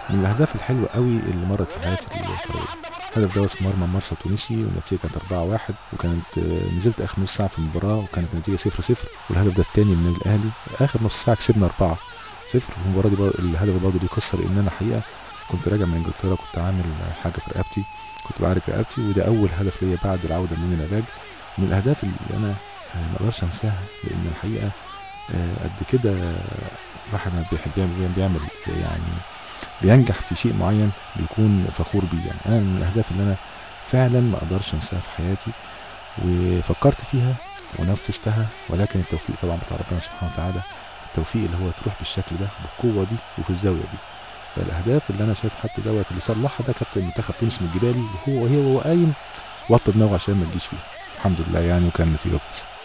من الاهداف الحلوه قوي اللي مرت في حياتي الكرويه الهدف دوت في مرمى مرسى تونسي والنتيجه كانت 4-1 وكانت آه، نزلت اخر نص ساعه في المباراه وكانت النتيجه 0-0 والهدف ده الثاني من النادي الاهلي اخر نص ساعه كسبنا 4 0 المباراه دي برضه- الهدف برضه دي قصه لان انا حقيقه كنت راجع من انجلترا كنت عامل حاجه في رقبتي كنت بعالج رقبتي وده اول هدف ليا بعد العوده من العلاج من الاهداف اللي انا آه، ما اقدرش انساها لان الحقيقه آه، قد كده الواحد لما بيحب يعمل بيعمل يعني بينجح في شيء معين بيكون فخور بيه يعني انا من الاهداف اللي انا فعلا ما اقدرش انساها في حياتي وفكرت فيها ونفذتها ولكن التوفيق طبعا بتاع ربنا سبحانه وتعالى التوفيق اللي هو تروح بالشكل ده بالقوه دي وفي الزاويه دي فالاهداف اللي انا شايف حتى دوت اللي صلحها ده كابتن منتخب تونس من الجبالي وهو وهي وهو قايم وطى دماغه عشان ما تجيش فيها الحمد لله يعني وكان النتيجه كويسه